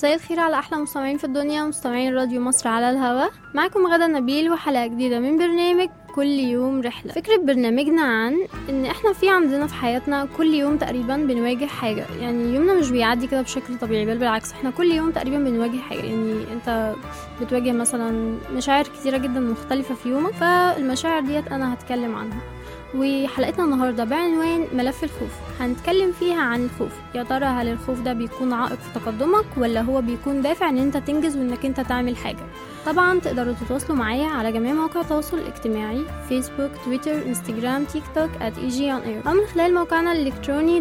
مساء الخير على احلى مستمعين في الدنيا مستمعين راديو مصر على الهوا معكم غدا نبيل وحلقه جديده من برنامج كل يوم رحلة فكرة برنامجنا عن ان احنا في عندنا في حياتنا كل يوم تقريبا بنواجه حاجة يعني يومنا مش بيعدي كده بشكل طبيعي بل بالعكس احنا كل يوم تقريبا بنواجه حاجة يعني انت بتواجه مثلا مشاعر كتيرة جدا مختلفة في يومك فالمشاعر ديت انا هتكلم عنها وحلقتنا النهاردة بعنوان ملف الخوف هنتكلم فيها عن الخوف يا ترى هل الخوف ده بيكون عائق في تقدمك ولا هو بيكون دافع ان انت تنجز وانك انت تعمل حاجة طبعا تقدروا تتواصلوا معايا على جميع مواقع التواصل الاجتماعي فيسبوك تويتر انستجرام تيك توك at egonair او من خلال موقعنا الالكتروني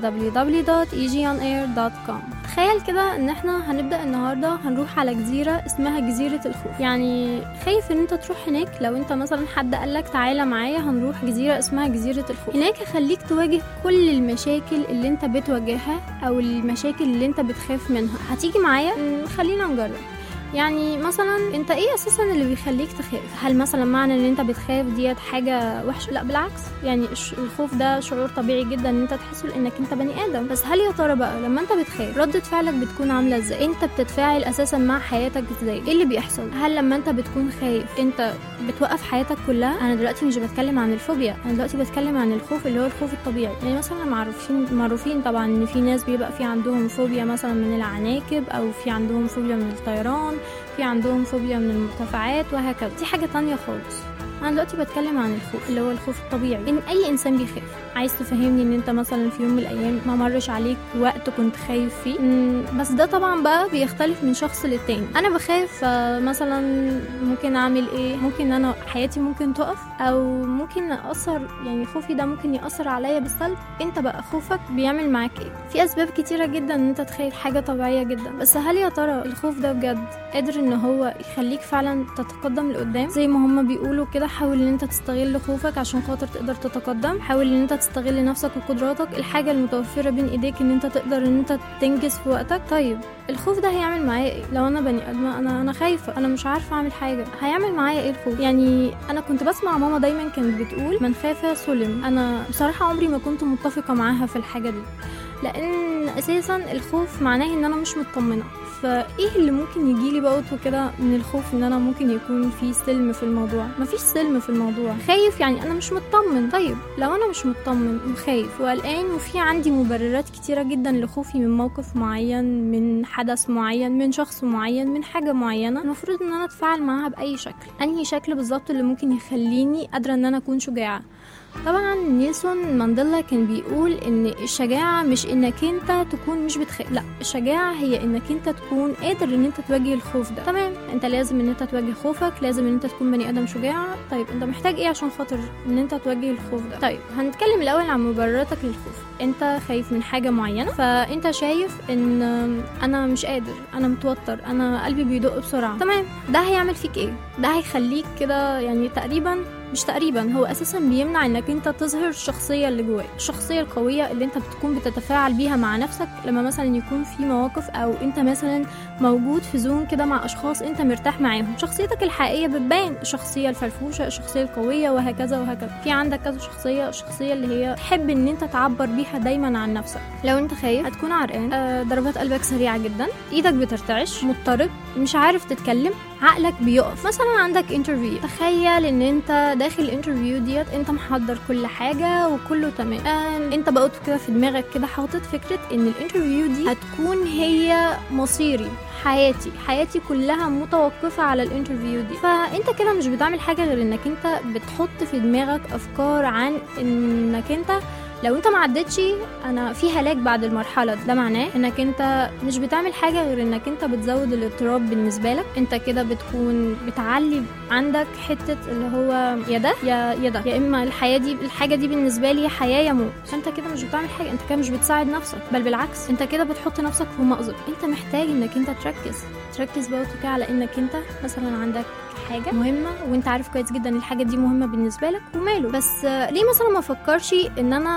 www.egonair.com تخيل كده ان احنا هنبدا النهارده هنروح على جزيره اسمها جزيره الخوف يعني خايف ان انت تروح هناك لو انت مثلا حد قالك تعالى معايا هنروح جزيره اسمها جزيره الخوف هناك هخليك تواجه كل المشاكل اللي انت بتواجهها او المشاكل اللي انت بتخاف منها هتيجي معايا خلينا نجرب يعني مثلا انت ايه اساسا اللي بيخليك تخاف هل مثلا معنى ان انت بتخاف ديت حاجه وحشه لا بالعكس يعني الخوف ده شعور طبيعي جدا ان انت تحسه لانك انت بني ادم بس هل يا ترى بقى لما انت بتخاف ردة فعلك بتكون عامله ازاي انت بتتفاعل اساسا مع حياتك ازاي ايه اللي بيحصل هل لما انت بتكون خايف انت بتوقف حياتك كلها انا دلوقتي مش بتكلم عن الفوبيا انا دلوقتي بتكلم عن الخوف اللي هو الخوف الطبيعي يعني مثلا معروفين معروفين طبعا ان في ناس بيبقى في عندهم فوبيا مثلا من العناكب او في عندهم فوبيا من الطيران في عندهم فوبيا من المرتفعات وهكذا دي حاجة تانية خالص انا دلوقتي بتكلم عن الخوف اللي هو الخوف الطبيعي ان اي انسان بيخاف عايز تفهمني ان انت مثلا في يوم من الايام ما مرش عليك وقت كنت خايف فيه بس ده طبعا بقى بيختلف من شخص للتاني انا بخاف مثلا ممكن اعمل ايه ممكن انا حياتي ممكن تقف او ممكن اثر يعني خوفي ده ممكن ياثر عليا بالسلب انت بقى خوفك بيعمل معاك ايه في اسباب كتيره جدا ان انت تخاف حاجه طبيعيه جدا بس هل يا ترى الخوف ده بجد قادر ان هو يخليك فعلا تتقدم لقدام زي ما هما بيقولوا كده حاول ان انت تستغل خوفك عشان خاطر تقدر تتقدم حاول ان انت تستغل نفسك وقدراتك الحاجه المتوفره بين ايديك ان انت تقدر ان انت تنجز في وقتك طيب الخوف ده هيعمل معايا ايه لو انا بني ادمه انا انا خايفه انا مش عارفه اعمل حاجه هيعمل معايا ايه الخوف يعني انا كنت بسمع ماما دايما كانت بتقول من خاف سلم انا بصراحه عمري ما كنت متفقه معاها في الحاجه دي لان اساسا الخوف معناه ان انا مش مطمنه فايه اللي ممكن يجيلي بقى كده من الخوف ان انا ممكن يكون في سلم في الموضوع مفيش سلم في الموضوع خايف يعني انا مش مطمن طيب لو انا مش مطمن وخايف وقلقان وفي عندي مبررات كتيره جدا لخوفي من موقف معين من حدث معين من شخص معين من حاجه معينه المفروض ان انا اتفاعل معاها باي شكل انهي شكل بالظبط اللي ممكن يخليني قادره ان انا اكون شجاعه طبعا نيلسون مانديلا كان بيقول ان الشجاعة مش انك انت تكون مش بتخاف لا الشجاعة هي انك انت تكون قادر ان انت تواجه الخوف ده تمام انت لازم ان انت تواجه خوفك لازم ان انت تكون بني ادم شجاع طيب انت محتاج ايه عشان خاطر ان انت تواجه الخوف ده طيب هنتكلم الاول عن مبرراتك للخوف انت خايف من حاجة معينة فانت شايف ان انا مش قادر انا متوتر انا قلبي بيدق بسرعة تمام ده هيعمل فيك ايه ده هيخليك كده يعني تقريبا مش تقريبا هو اساسا بيمنع انك انت تظهر الشخصيه اللي جواك الشخصيه القويه اللي انت بتكون بتتفاعل بيها مع نفسك لما مثلا يكون في مواقف او انت مثلا موجود في زون كده مع اشخاص انت مرتاح معاهم شخصيتك الحقيقيه بتبان الشخصيه الفرفوشه الشخصيه القويه وهكذا وهكذا في عندك كذا شخصيه الشخصيه اللي هي تحب ان انت تعبر بيها دايما عن نفسك لو انت خايف هتكون عرقان آه ضربات قلبك سريعه جدا ايدك بترتعش مضطرب مش عارف تتكلم عقلك بيقف مثلا عندك انترفيو تخيل ان انت داخل الانترفيو ديت انت محضر كل حاجه وكله تمام انت بقيت كده في دماغك كده حاطط فكره ان الانترفيو دي هتكون هي مصيري حياتي حياتي كلها متوقفة على الانترفيو دي فانت كده مش بتعمل حاجة غير انك انت بتحط في دماغك افكار عن انك انت لو انت ما عدتش انا في هلاك بعد المرحله ده معناه انك انت مش بتعمل حاجه غير انك انت بتزود الاضطراب بالنسبه لك انت كده بتكون بتعلي عندك حته اللي هو يا ده يا يا ده يا اما الحياه دي الحاجه دي بالنسبه لي حياه يا موت فانت كده مش بتعمل حاجه انت كده مش بتساعد نفسك بل بالعكس انت كده بتحط نفسك في مأزق انت محتاج انك انت تركز تركز بقى وتوكل على انك انت مثلا عندك حاجه مهمه وانت عارف كويس جدا الحاجه دي مهمه بالنسبه لك وماله بس ليه مثلا ما افكرش ان انا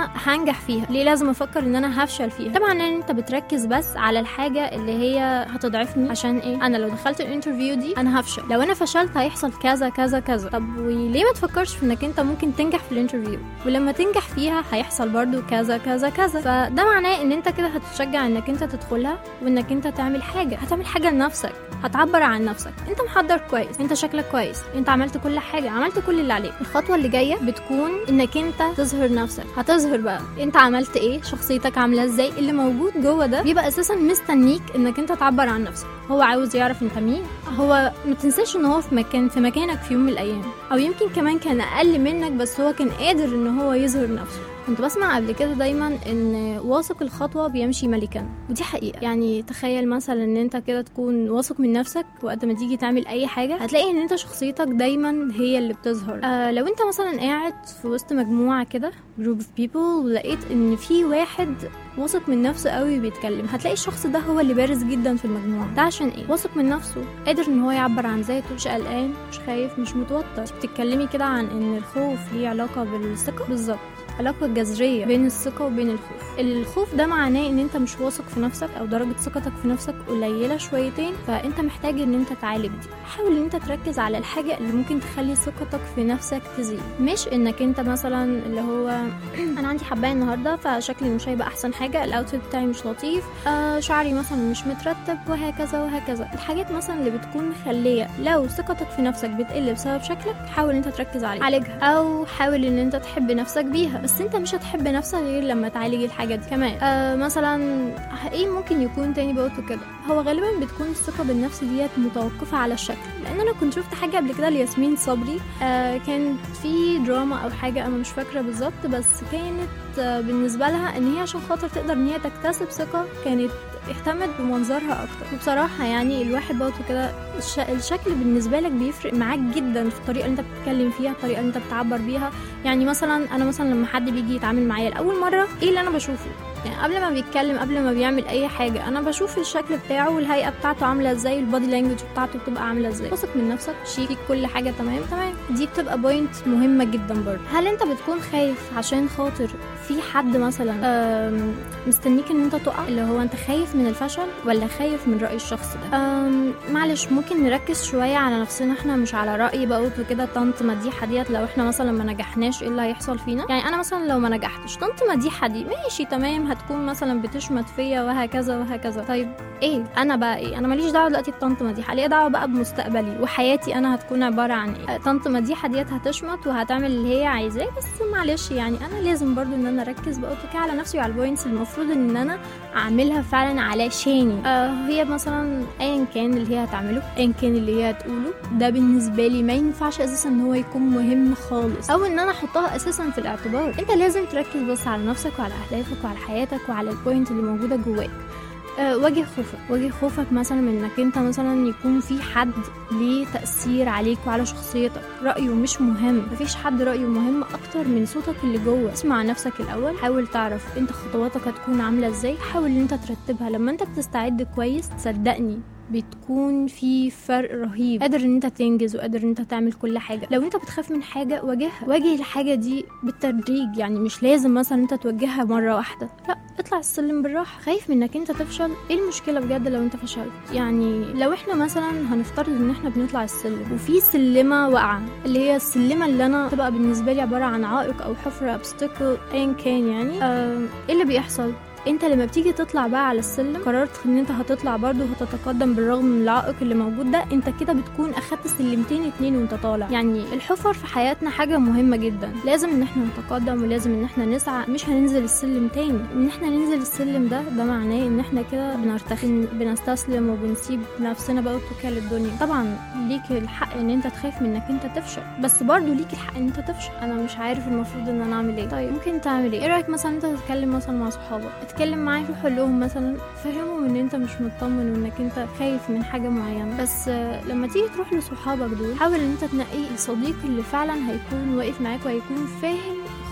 انا هنجح فيها ليه لازم افكر ان انا هفشل فيها طبعا ان انت بتركز بس على الحاجه اللي هي هتضعفني عشان ايه انا لو دخلت الانترفيو دي انا هفشل لو انا فشلت هيحصل كذا كذا كذا طب وليه ما تفكرش في انك انت ممكن تنجح في الانترفيو ولما تنجح فيها هيحصل برضو كذا كذا كذا فده معناه ان انت كده هتتشجع انك انت تدخلها وانك انت تعمل حاجه هتعمل حاجه لنفسك هتعبر عن نفسك انت محضر كويس انت شكلك كويس انت عملت كل حاجه عملت كل اللي عليك الخطوه اللي جايه بتكون انك انت تظهر نفسك هتظهر بقى انت عملت ايه شخصيتك عامله ازاي اللي موجود جوه ده بيبقى اساسا مستنيك انك انت تعبر عن نفسك هو عاوز يعرف انت مين هو ما تنساش ان هو في مكان في مكانك في يوم من الايام او يمكن كمان كان اقل منك بس هو كان قادر ان هو يظهر نفسه كنت بسمع قبل كده دايما ان واثق الخطوه بيمشي ملكا ودي حقيقه يعني تخيل مثلا ان انت كده تكون واثق من نفسك وقت ما تيجي تعمل اي حاجه هتلاقي ان انت شخصيتك دايما هي اللي بتظهر آه لو انت مثلا قاعد في وسط مجموعه كده جروب اوف بيبل ولقيت ان في واحد واثق من نفسه قوي بيتكلم هتلاقي الشخص ده هو اللي بارز جدا في المجموعه ده عشان ايه واثق من نفسه قادر ان هو يعبر عن ذاته مش قلقان مش خايف مش متوتر بتتكلمي كده عن ان الخوف ليه علاقه بالثقه بالظبط علاقة جذرية بين الثقة وبين الخوف الخوف ده معناه ان انت مش واثق في نفسك او درجة ثقتك في نفسك قليلة شويتين فانت محتاج ان انت تعالج دي حاول ان انت تركز على الحاجة اللي ممكن تخلي ثقتك في نفسك تزيد مش انك انت مثلا اللي هو انا عندي حبايه النهارده فشكلي مش هيبقى احسن حاجه الاوتفيت بتاعي مش لطيف آه شعري مثلا مش مترتب وهكذا وهكذا الحاجات مثلا اللي بتكون مخليه لو ثقتك في نفسك بتقل بسبب شكلك حاول ان انت تركز عليها عالجها او حاول ان انت تحب نفسك بيها بس انت مش هتحب نفسك غير لما تعالج الحاجه دي كمان آه مثلا ايه ممكن يكون تاني بقولته كده هو غالبا بتكون الثقه بالنفس ديت متوقفه على الشكل لان انا كنت شفت حاجه قبل كده لياسمين صبري آه كانت في دراما او حاجه انا مش فاكره بالظبط بس كانت آه بالنسبه لها ان هي عشان خاطر تقدر ان هي تكتسب ثقه كانت اهتمت بمنظرها اكتر وبصراحه يعني الواحد برضه كده الش... الشكل بالنسبه لك بيفرق معاك جدا في الطريقه اللي انت بتتكلم فيها الطريقه اللي انت بتعبر بيها يعني مثلا انا مثلا لما حد بيجي يتعامل معايا لاول مره ايه اللي انا بشوفه يعني قبل ما بيتكلم قبل ما بيعمل اي حاجه انا بشوف الشكل بتاعه والهيئه بتاعته عامله ازاي البادي لانجوج بتاعته بتبقى عامله ازاي واثق من نفسك شيك كل حاجه تمام تمام دي بتبقى بوينت مهمه جدا برضه هل انت بتكون خايف عشان خاطر في حد مثلا آم، مستنيك ان انت تقع اللي هو انت خايف من الفشل ولا خايف من راي الشخص ده آم، معلش ممكن نركز شويه على نفسنا احنا مش على راي بقول كده طنط مديحه ديت لو احنا مثلا ما نجحناش ايه اللي هيحصل فينا يعني انا مثلا لو ما نجحتش طنط مديحه دي ماشي تمام هتكون مثلا بتشمت فيا وهكذا وهكذا طيب ايه انا بقى ايه انا ماليش دعوه دلوقتي بطنط مديحه ليه دعوه بقى بمستقبلي وحياتي انا هتكون عباره عن ايه طنط مديحه ديت هتشمت وهتعمل اللي هي عايزاه بس معلش يعني انا لازم برضو ان انا اركز بقى كده على نفسي وعلى البوينتس المفروض ان انا اعملها فعلا علشاني آه هي مثلا ايا كان اللي هي هتعمله ايا كان اللي هي هتقوله ده بالنسبه لي ما ينفعش اساسا ان هو يكون مهم خالص او ان انا احطها اساسا في الاعتبار انت لازم تركز بس على نفسك وعلى اهدافك وعلى حياتك وعلى البوينت اللي موجوده جواك آه، واجه خوفك واجه خوفك مثلا من انك انت مثلا يكون في حد ليه تأثير عليك وعلى شخصيتك رأيه مش مهم مفيش حد رأيه مهم اكتر من صوتك اللي جوه اسمع نفسك الاول حاول تعرف انت خطواتك هتكون عاملة ازاي حاول ان انت ترتبها لما انت بتستعد كويس صدقني بتكون في فرق رهيب قادر ان انت تنجز وقادر ان انت تعمل كل حاجه لو انت بتخاف من حاجه واجهها واجه الحاجه دي بالتدريج يعني مش لازم مثلا انت توجهها مره واحده لا اطلع السلم بالراحه خايف من انك انت تفشل ايه المشكله بجد لو انت فشلت يعني لو احنا مثلا هنفترض ان احنا بنطلع السلم وفي سلمه واقعه اللي هي السلمه اللي انا تبقى بالنسبه لي عباره عن عائق او حفره ابستكل ايا كان يعني آه، ايه اللي بيحصل انت لما بتيجي تطلع بقى على السلم قررت ان انت هتطلع برضه وهتتقدم بالرغم من العائق اللي موجود ده انت كده بتكون اخدت سلمتين اتنين وانت طالع يعني الحفر في حياتنا حاجة مهمة جدا لازم ان احنا نتقدم ولازم ان احنا نسعى مش هننزل السلم تاني ان احنا ننزل السلم ده ده معناه ان احنا كده بنرتخي بنستسلم وبنسيب نفسنا بقى واتكال للدنيا طبعا ليك الحق ان انت تخاف من انك انت تفشل بس برضه ليك الحق ان انت تفشل انا مش عارف المفروض ان انا اعمل ايه طيب ممكن تعمل ايه ايه رايك مثلا انت تتكلم مثلا مع صحابك اتكلم معاهم روح قول لهم مثلا فهمهم ان انت مش مطمن وانك انت خايف من حاجه معينه بس آه، لما تيجي تروح لصحابك دول حاول ان انت تنقي الصديق اللي فعلا هيكون واقف معاك وهيكون فاهم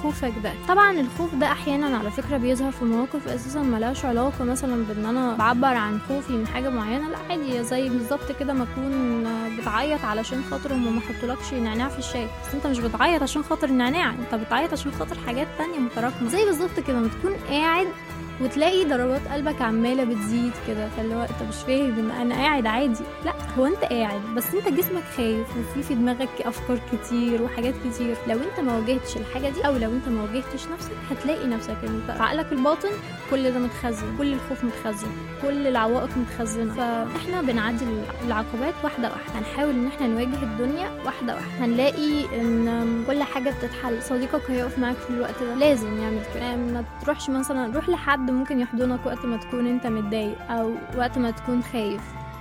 خوفك ده طبعا الخوف ده احيانا على فكره بيظهر في مواقف اساسا ملهاش علاقه مثلا بان انا بعبر عن خوفي من حاجه معينه لا عادي زي بالظبط كده ما اكون بتعيط علشان خاطر هما ما حطولكش نعناع في الشاي بس انت مش بتعيط عشان خاطر النعناع انت بتعيط عشان خاطر حاجات تانية متراكمه زي بالظبط كده ما تكون قاعد وتلاقي ضربات قلبك عماله بتزيد كده فاللي هو انت مش فاهم ان انا قاعد عادي لا هو انت قاعد بس انت جسمك خايف وفي في دماغك افكار كتير وحاجات كتير لو انت ما واجهتش الحاجه دي او لو انت ما واجهتش نفسك هتلاقي نفسك انت في عقلك الباطن كل ده متخزن كل الخوف متخزن كل العوائق متخزنه فاحنا بنعدي العقبات واحده واحده هنحاول ان احنا نواجه الدنيا واحده واحده هنلاقي ان كل حاجه بتتحل صديقك هيقف معاك في الوقت ده لازم يعمل كده ما تروحش مثلا روح لحد حد ممكن يحضنك وقت ما تكون انت متضايق او وقت ما تكون خايف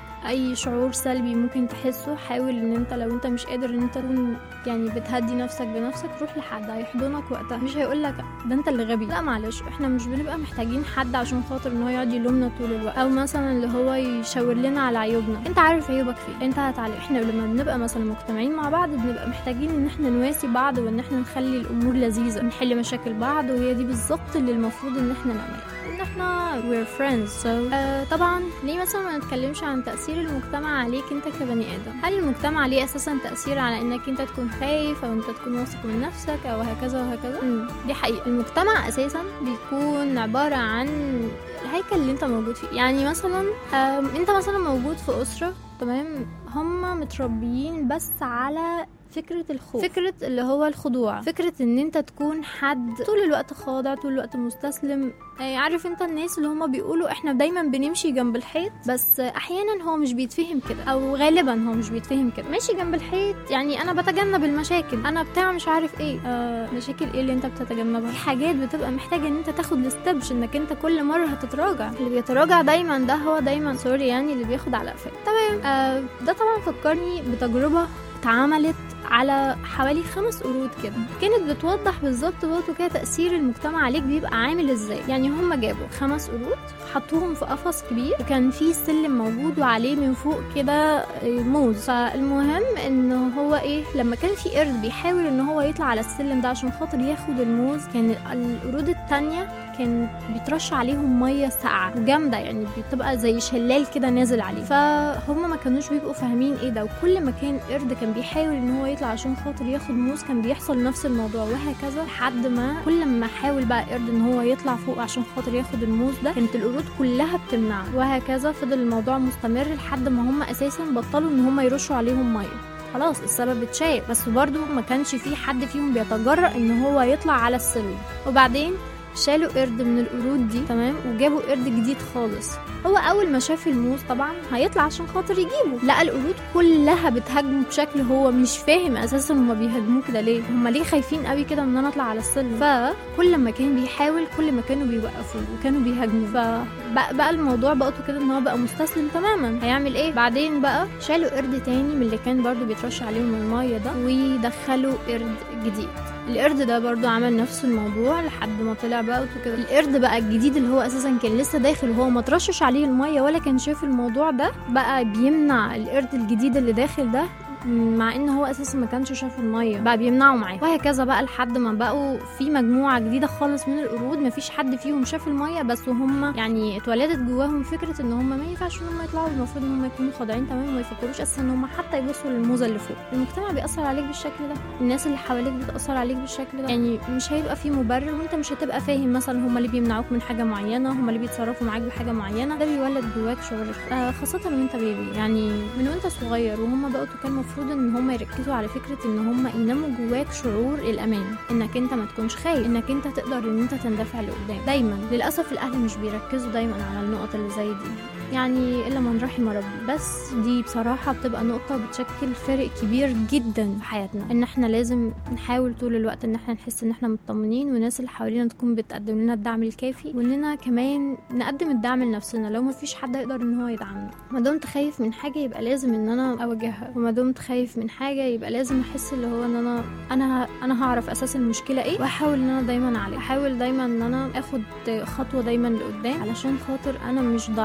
اي شعور سلبي ممكن تحسه حاول ان انت لو انت مش قادر ان انت تكون يعني بتهدي نفسك بنفسك روح لحد هيحضنك وقتها مش هيقولك ده انت اللي غبي لا معلش احنا مش بنبقى محتاجين حد عشان خاطر ان هو يقعد يلومنا طول الوقت او مثلا اللي هو يشاور لنا على عيوبنا انت عارف عيوبك فين انت هتعلم احنا لما بنبقى مثلا مجتمعين مع بعض بنبقى محتاجين ان احنا نواسي بعض وان احنا نخلي الامور لذيذه نحل مشاكل بعض وهي دي بالظبط اللي المفروض ان احنا نعملها ان احنا we're friends so uh, طبعا ليه مثلا ما نتكلمش عن تأثير المجتمع عليك انت كبني ادم هل المجتمع ليه اساسا تأثير على انك انت تكون خايف او انت تكون واثق من نفسك او هكذا وهكذا مم. دي حقيقة المجتمع اساسا بيكون عبارة عن الهيكل اللي انت موجود فيه يعني مثلا انت مثلا موجود في اسرة تمام هم متربيين بس على فكرة الخوف فكرة اللي هو الخضوع فكرة ان انت تكون حد طول الوقت خاضع طول الوقت مستسلم عارف انت الناس اللي هما بيقولوا احنا دايما بنمشي جنب الحيط بس احيانا هو مش بيتفهم كده او غالبا هو مش بيتفهم كده ماشي جنب الحيط يعني انا بتجنب المشاكل انا بتاع مش عارف ايه آه مشاكل ايه اللي انت بتتجنبها في حاجات بتبقى محتاجه ان انت تاخد الستبش انك انت كل مره هتتراجع اللي بيتراجع دايما ده هو دايما سوري يعني اللي بياخد على قفاه تمام آه ده طبعا فكرني بتجربه اتعملت على حوالي خمس قرود كده كانت بتوضح بالظبط برضه كده تأثير المجتمع عليك بيبقى عامل ازاي يعني هم جابوا خمس قرود حطوهم في قفص كبير وكان في سلم موجود وعليه من فوق كده موز فالمهم ان هو ايه لما كان في قرد بيحاول ان هو يطلع على السلم ده عشان خاطر ياخد الموز كان القرود التانية كان بيترش عليهم ميه ساقعه وجامده يعني بتبقى زي شلال كده نازل عليه فهم ما كانوش بيبقوا فاهمين ايه ده وكل ما كان قرد كان بيحاول ان هو يطلع عشان خاطر ياخد موز كان بيحصل نفس الموضوع وهكذا لحد ما كل ما حاول بقى قرد ان هو يطلع فوق عشان خاطر ياخد الموز ده كانت القرود كلها بتمنعه وهكذا فضل الموضوع مستمر لحد ما هم اساسا بطلوا ان هم يرشوا عليهم ميه خلاص السبب اتشاف بس برضه ما كانش في حد فيهم بيتجرأ ان هو يطلع على السلم وبعدين شالوا قرد من القرود دي تمام وجابوا قرد جديد خالص هو اول ما شاف الموز طبعا هيطلع عشان خاطر يجيبه لقى القرود كلها بتهاجمه بشكل هو مش فاهم اساسا هما بيهاجموه كده ليه هما ليه خايفين قوي كده ان انا اطلع على السلم فكل ما كان بيحاول كل ما كانوا بيوقفوه وكانوا بيهاجموه فبقى بقى الموضوع بقته كده ان هو بقى مستسلم تماما هيعمل ايه بعدين بقى شالوا قرد تاني من اللي كان برضو بيترش عليهم الميه ده ودخلوا قرد جديد القرد ده برضو عمل نفس الموضوع لحد ما طلع بقى وكده القرد بقى الجديد اللي هو اساسا كان لسه داخل وهو ما ترشش عليه الميه ولا كان شاف الموضوع ده بقى بيمنع القرد الجديد اللي داخل ده مع ان هو اساسا ما كانش شاف الميه بقى بيمنعوا معاه وهكذا بقى لحد ما بقوا في مجموعه جديده خالص من القرود ما فيش حد فيهم شاف الميه بس وهم يعني اتولدت جواهم فكره ان هم ما ينفعش ان هم يطلعوا المفروض ان هم يكونوا خاضعين تماما وما يفكروش اساسا ان هم حتى يبصوا للموزه اللي فوق المجتمع بيأثر عليك بالشكل ده الناس اللي حواليك بتأثر عليك بالشكل ده يعني مش هيبقى في مبرر وانت مش هتبقى فاهم مثلا هم اللي بيمنعوك من حاجه معينه هم اللي بيتصرفوا معاك بحاجه معينه ده بيولد جواك شعور آه خاصه وانت بيبي يعني من وانت صغير وهم بقوا كان المفروض ان هم يركزوا على فكره ان هم ينموا جواك شعور الامان انك انت ما تكونش خايف انك انت تقدر ان انت تندفع لقدام دايما للاسف الاهل مش بيركزوا دايما على النقط اللي زي دي يعني الا من رحم ربي بس دي بصراحه بتبقى نقطه بتشكل فرق كبير جدا في حياتنا ان احنا لازم نحاول طول الوقت ان احنا نحس ان احنا مطمنين والناس اللي حوالينا تكون بتقدم لنا الدعم الكافي واننا كمان نقدم الدعم لنفسنا لو ما فيش حد يقدر ان هو يدعمنا ما دمت خايف من حاجه يبقى لازم ان انا اواجهها وما دمت خايف من حاجه يبقى لازم احس اللي هو ان انا انا انا هعرف اساس المشكله ايه واحاول ان انا دايما عليه احاول دايما ان انا اخد خطوه دايما لقدام علشان خاطر انا مش ضعيف ان انا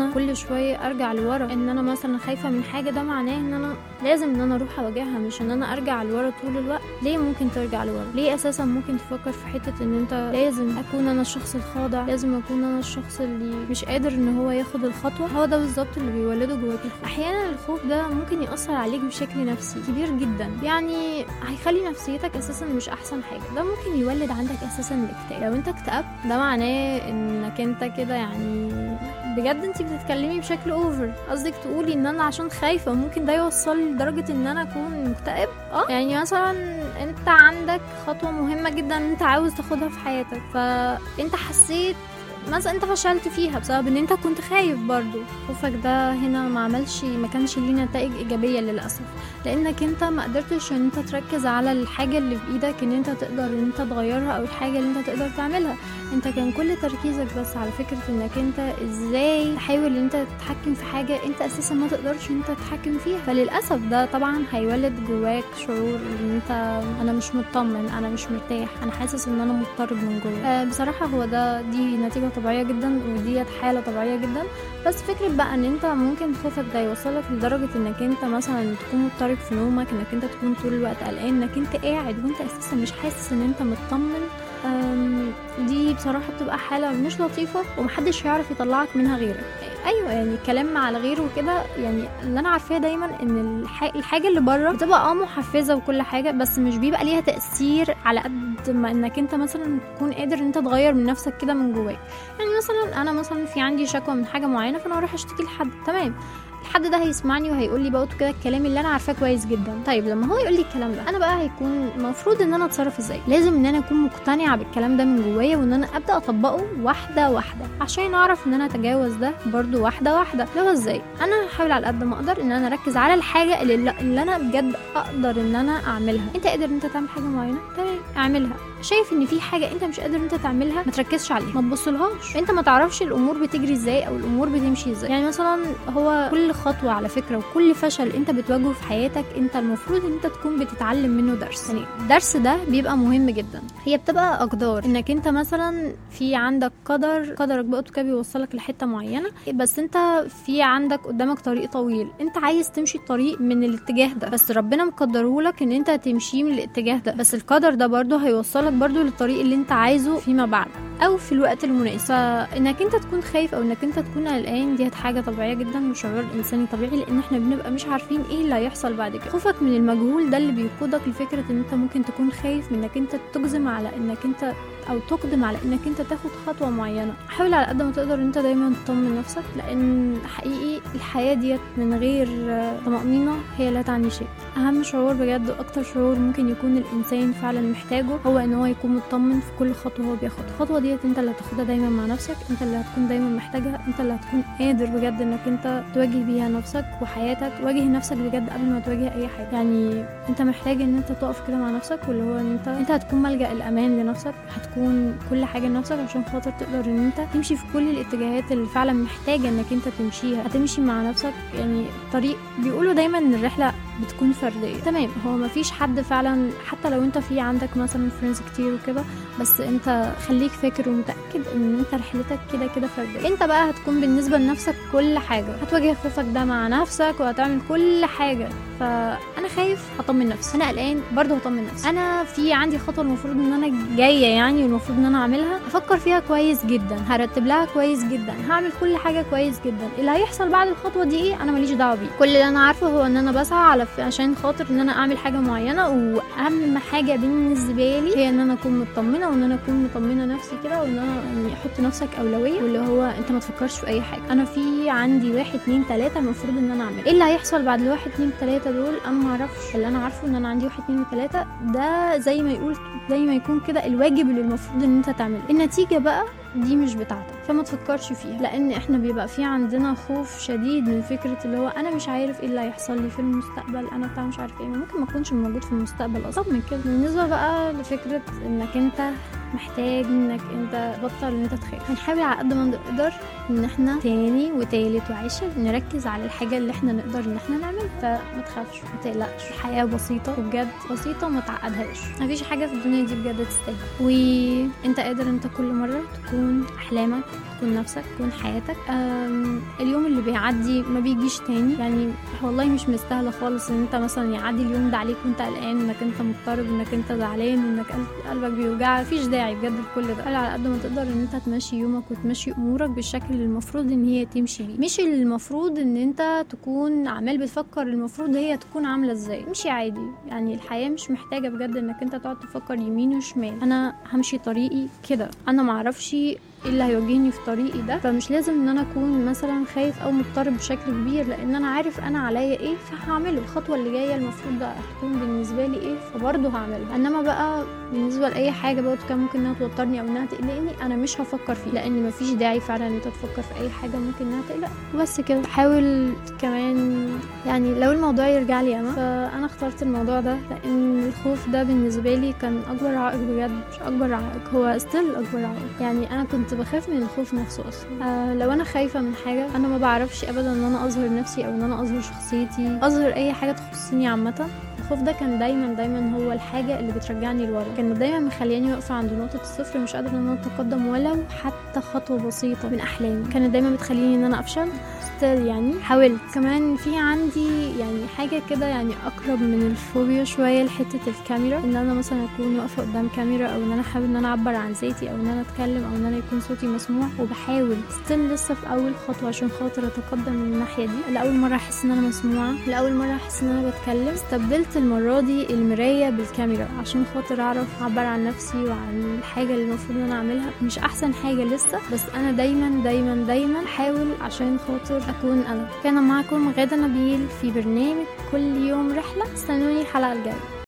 انا كل شويه ارجع لورا ان انا مثلا خايفه من حاجه ده معناه ان انا لازم ان انا اروح اواجهها مش ان انا ارجع لورا طول الوقت ليه ممكن ترجع لورا ليه اساسا ممكن تفكر في حته ان انت لازم اكون انا الشخص الخاضع لازم اكون انا الشخص اللي مش قادر ان هو ياخد الخطوه هو ده بالظبط اللي بيولده جواك الخوف احيانا الخوف ده ممكن ياثر عليك بشكل نفسي كبير جدا يعني هيخلي نفسيتك اساسا مش احسن حاجه ده ممكن يولد عندك اساسا الاكتئاب لو انت اكتئبت ده معناه انك انت كده يعني بجد انت بتتكلمي بشكل اوفر قصدك تقولي ان انا عشان خايفه ممكن ده يوصلني لدرجه ان انا اكون مكتئب اه يعني مثلا انت عندك خطوه مهمه جدا انت عاوز تاخدها في حياتك فانت حسيت مثلا انت فشلت فيها بسبب ان انت كنت خايف برضو خوفك ده هنا ما عملش ما كانش ليه نتائج ايجابيه للاسف لانك انت ما قدرتش ان انت تركز على الحاجه اللي في ايدك ان انت تقدر ان انت تغيرها او الحاجه اللي انت تقدر تعملها انت كان كل تركيزك بس على فكره انك انت ازاي تحاول ان انت تتحكم في حاجه انت اساسا ما تقدرش ان انت تتحكم فيها فللاسف ده طبعا هيولد جواك شعور ان انت انا مش مطمن انا مش مرتاح انا حاسس ان انا مضطرب من جوه آه بصراحه هو ده دي نتيجه طبيعيه جدا وديت حاله طبيعيه جدا بس فكره بقى ان انت ممكن خوفك ده يوصلك لدرجه انك انت مثلا تكون مضطرب في نومك انك انت تكون طول الوقت قلقان انك انت قاعد وانت اساسا مش حاسس ان انت مطمن أم، دي بصراحة بتبقى حالة مش لطيفة ومحدش هيعرف يطلعك منها غيرك ايوه يعني الكلام مع الغير وكده يعني اللي انا عارفاه دايما ان الح... الحاجه اللي بره بتبقى اه محفزه وكل حاجه بس مش بيبقى ليها تاثير على قد ما انك انت مثلا تكون قادر ان انت تغير من نفسك كده من جواك يعني مثلا انا مثلا في عندي شكوى من حاجه معينه فانا اروح اشتكي لحد تمام الحد ده هيسمعني وهيقول لي برضه كده الكلام اللي انا عارفاه كويس جدا طيب لما هو يقول لي الكلام ده انا بقى هيكون المفروض ان انا اتصرف ازاي لازم ان انا اكون مقتنعه بالكلام ده من جوايا وان انا ابدا اطبقه واحده واحده عشان اعرف ان انا اتجاوز ده برضه واحده واحده اللي هو ازاي انا هحاول على قد ما اقدر ان انا اركز على الحاجه اللي, اللي انا بجد اقدر ان انا اعملها انت قادر ان انت تعمل حاجه معينه تمام اعملها شايف ان في حاجه انت مش قادر انت تعملها ما تركزش عليها ما تبصلهاش انت ما تعرفش الامور بتجري ازاي او الامور بتمشي ازاي يعني مثلا هو كل خطوه على فكره وكل فشل انت بتواجهه في حياتك انت المفروض ان انت تكون بتتعلم منه درس يعني الدرس ده بيبقى مهم جدا هي بتبقى اقدار انك انت مثلا في عندك قدر قدرك بقى كده بيوصلك لحته معينه بس انت في عندك قدامك طريق طويل انت عايز تمشي الطريق من الاتجاه ده بس ربنا مقدره لك ان انت تمشيه من الاتجاه ده بس القدر ده برضه هيوصلك برضه للطريق اللي انت عايزه فيما بعد او في الوقت المناسب فانك انت تكون خايف او انك انت تكون قلقان دي حاجه طبيعيه جدا وشعور انساني طبيعي لان احنا بنبقى مش عارفين ايه اللي هيحصل بعد كده خوفك من المجهول ده اللي بيقودك لفكره ان انت ممكن تكون خايف من انك انت تجزم على انك انت او تقدم على انك انت تاخد خطوه معينه حاول على قد ما تقدر ان انت دايما تطمن نفسك لان حقيقي الحياه ديت من غير طمانينه هي لا تعني شيء اهم شعور بجد واكتر شعور ممكن يكون الانسان فعلا محتاجه هو ان هو يكون مطمن في كل خطوه هو بياخدها الخطوه ديت انت اللي هتاخدها دايما مع نفسك انت اللي هتكون دايما محتاجها انت اللي هتكون قادر بجد انك انت تواجه بيها نفسك وحياتك واجه نفسك بجد قبل ما تواجه اي حاجه يعني انت محتاج ان انت تقف كده مع نفسك واللي هو ان انت انت هتكون ملجا الامان لنفسك هتكون كل حاجه لنفسك عشان خاطر تقدر ان انت تمشي في كل الاتجاهات اللي فعلا محتاجه انك انت تمشيها هتمشي مع نفسك يعني طريق بيقولوا دايما ان الرحله بتكون فرديه تمام هو مفيش حد فعلا حتى لو انت في عندك مثلا فريندز كتير وكده بس انت خليك فاكر ومتاكد ان انت رحلتك كده كده فرديه انت بقى هتكون بالنسبه لنفسك كل حاجه هتواجه خوفك ده مع نفسك وهتعمل كل حاجه فانا خايف هطمن نفسي انا قلقان برضه هطمن نفسي انا في عندي خطوه المفروض ان انا جايه يعني والمفروض ان انا اعملها هفكر فيها كويس جدا هرتب لها كويس جدا هعمل كل حاجه كويس جدا اللي هيحصل بعد الخطوه دي ايه انا ماليش دعوه بيه كل اللي انا عارفه هو ان انا بسعى على عشان خاطر ان انا اعمل حاجه معينه واهم حاجه بالنسبه لي هي ان انا اكون مطمنه وان انا اكون مطمنه نفسي كده وان انا يعني احط نفسك اولويه واللي هو انت ما تفكرش في اي حاجه انا في عندي واحد اتنين تلاته المفروض ان انا اعمل ايه اللي هيحصل بعد الواحد اتنين تلاته دول انا ما اعرفش اللي انا عارفه ان انا عندي واحد اتنين تلاته ده زي ما يقول زي ما يكون كده الواجب اللي المفروض ان انت تعمله النتيجه بقى دي مش بتاعتك فما تفكرش فيها لان احنا بيبقى في عندنا خوف شديد من فكره اللي هو انا مش عارف ايه اللي هيحصل لي في المستقبل انا بتاع مش عارف ايه ممكن ما اكونش موجود في المستقبل اصلا من كده بالنسبه بقى لفكره انك انت محتاج انك انت تبطل ان انت تخاف هنحاول على قد ما نقدر ان احنا تاني وتالت وعاشر نركز على الحاجه اللي احنا نقدر ان احنا نعملها فما تخافش ما تقلقش الحياه بسيطه وبجد بسيطه وما تعقدهاش مفيش حاجه في الدنيا دي بجد تستاهل وانت قادر انت كل مره تكون احلامك تكون نفسك تكون حياتك أم، اليوم اللي بيعدي ما بيجيش تاني يعني والله مش مستاهله خالص ان انت مثلا يعدي اليوم ده عليك وانت قلقان انك انت مضطرب انك انت زعلان وانك قلب- قلبك بيوجعك مفيش داعي بجد لكل ده قال على قد ما تقدر ان انت تمشي يومك وتمشي امورك بالشكل اللي المفروض ان هي تمشي بيه مش اللي المفروض ان انت تكون عمال بتفكر المفروض هي تكون عامله ازاي امشي عادي يعني الحياه مش محتاجه بجد انك انت تقعد تفكر يمين وشمال انا همشي طريقي كده انا معرفش ايه اللي هيواجهني في طريقي ده فمش لازم ان انا اكون مثلا خايف او مضطرب بشكل كبير لان انا عارف انا عليا ايه فهعمله الخطوه اللي جايه المفروض ده هتكون بالنسبه لي ايه فبرضه هعملها انما بقى بالنسبه لاي حاجه بقى كان ممكن انها توترني او انها تقلقني انا مش هفكر فيه لان مفيش داعي فعلا ان انت تفكر في اي حاجه ممكن انها تقلق وبس كده حاول كمان يعني لو الموضوع يرجع لي انا فانا اخترت الموضوع ده لان الخوف ده بالنسبه لي كان اكبر عائق بجد مش اكبر عائق هو ستيل اكبر عائق يعني انا كنت بخاف من الخوف نفسه اصلا آه لو انا خايفه من حاجه انا ما بعرفش ابدا ان انا اظهر نفسي او ان انا اظهر شخصيتي اظهر اي حاجه تخصني عامه الخوف ده كان دايما دايما هو الحاجه اللي بترجعني لورا كان دايما مخلياني واقفه عند نقطه الصفر مش قادره ان انا اتقدم ولو حتى خطوه بسيطه من احلامي كانت دايما بتخليني ان انا افشل ستيل يعني حاولت كمان في عندي يعني حاجه كده يعني اقرب من الفوبيا شويه لحته الكاميرا ان انا مثلا اكون واقفه قدام كاميرا او ان انا احاول ان انا اعبر عن ذاتي او ان انا اتكلم او ان انا يكون صوتي مسموع وبحاول ستيل لسه في اول خطوه عشان خاطر اتقدم من الناحيه دي لاول مره احس ان انا مسموعه لاول مره احس ان انا بتكلم استبدلت المره دي المرايه بالكاميرا عشان خاطر اعرف اعبر عن نفسي وعن الحاجه اللي المفروض ان انا اعملها مش احسن حاجه لسه بس انا دايما دايما دايما احاول عشان خاطر اكون انا كان معكم غادة نبيل في برنامج كل يوم رحله استنوني الحلقه الجايه